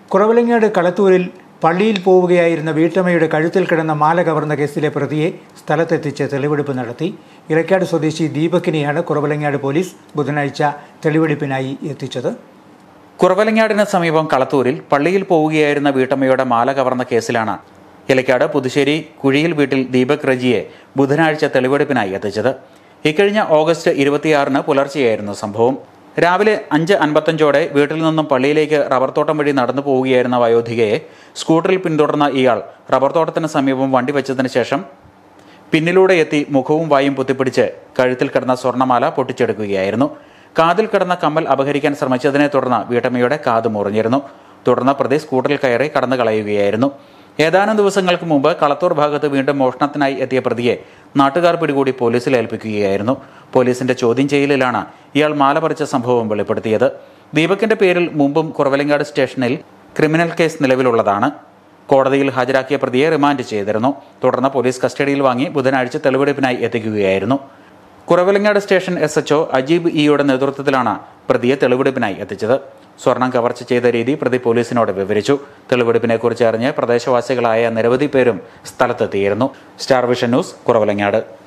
കുറവലങ്ങാട് കളത്തൂരിൽ പള്ളിയിൽ പോവുകയായിരുന്ന വീട്ടമ്മയുടെ കഴുത്തിൽ കിടന്ന മാല കവർന്ന കേസിലെ പ്രതിയെ സ്ഥലത്തെത്തിച്ച് തെളിവെടുപ്പ് നടത്തി ഇലക്കാട് സ്വദേശി ദീപകിനെയാണ് കുറവലങ്ങാട് പോലീസ് ബുധനാഴ്ച തെളിവെടുപ്പിനായി എത്തിച്ചത് കുറവലങ്ങാടിന് സമീപം കളത്തൂരിൽ പള്ളിയിൽ പോവുകയായിരുന്ന വീട്ടമ്മയുടെ മാല കവർന്ന കേസിലാണ് ഇലക്കാട് പുതുശ്ശേരി കുഴിയിൽ വീട്ടിൽ ദീപക് റജിയെ ബുധനാഴ്ച തെളിവെടുപ്പിനായി എത്തിച്ചത് ഇക്കഴിഞ്ഞ ഓഗസ്റ്റ് ഇരുപത്തിയാറിന് പുലർച്ചെയായിരുന്നു സംഭവം രാവിലെ അഞ്ച് അൻപത്തഞ്ചോടെ വീട്ടിൽ നിന്നും പള്ളിയിലേക്ക് റബ്ബർ തോട്ടം വഴി നടന്നു പോവുകയായിരുന്ന വയോധികയെ സ്കൂട്ടറിൽ പിന്തുടർന്ന ഇയാൾ റബ്ബർ തോട്ടത്തിന് സമീപം വണ്ടി വെച്ചതിന് ശേഷം പിന്നിലൂടെ എത്തി മുഖവും വായും പൊത്തിപ്പിടിച്ച് കഴുത്തിൽ കിടന്ന സ്വർണ്ണമാല പൊട്ടിച്ചെടുക്കുകയായിരുന്നു കാതിൽ കിടന്ന കമ്മൽ അപഹരിക്കാൻ ശ്രമിച്ചതിനെ തുടർന്ന് വീട്ടമ്മയുടെ കാത് മുറിഞ്ഞിരുന്നു തുടർന്ന് പ്രതി സ്കൂട്ടറിൽ കയറി കടന്നു കളയുകയായിരുന്നു ഏതാനും ദിവസങ്ങൾക്ക് മുമ്പ് കളത്തൂർ ഭാഗത്ത് വീണ്ടും മോഷണത്തിനായി എത്തിയ പ്രതിയെ നാട്ടുകാർ പിടികൂടി പോലീസിൽ ഏൽപ്പിക്കുകയായിരുന്നു പോലീസിന്റെ ചോദ്യം ചെയ്യലിലാണ് ഇയാൾ മാല പറിച്ച സംഭവം വെളിപ്പെടുത്തിയത് ദീപകിന്റെ പേരിൽ മുമ്പും കുറവലങ്ങാട് സ്റ്റേഷനിൽ ക്രിമിനൽ കേസ് നിലവിലുള്ളതാണ് കോടതിയിൽ ഹാജരാക്കിയ പ്രതിയെ റിമാൻഡ് ചെയ്തിരുന്നു തുടർന്ന് പോലീസ് കസ്റ്റഡിയിൽ വാങ്ങി ബുധനാഴ്ച തെളിവെടുപ്പിനായി എത്തിക്കുകയായിരുന്നു Kuravilangad station S H O Ajeeb ഇയുടെ നേതൃത്വത്തിലാണ് പ്രതിയെ തെളിവെടുപ്പിനായി എത്തിച്ചത് സ്വർണം കവർച്ച ചെയ്ത രീതി പ്രതി പോലീസിനോട് വിവരിച്ചു തെളിവെടുപ്പിനെക്കുറിച്ച് അറിഞ്ഞ് പ്രദേശവാസികളായ നിരവധി പേരും സ്ഥലത്തെത്തിയിരുന്നു സ്റ്റാർ വിഷൻ ന്യൂസ് കുറവലങ്ങാട്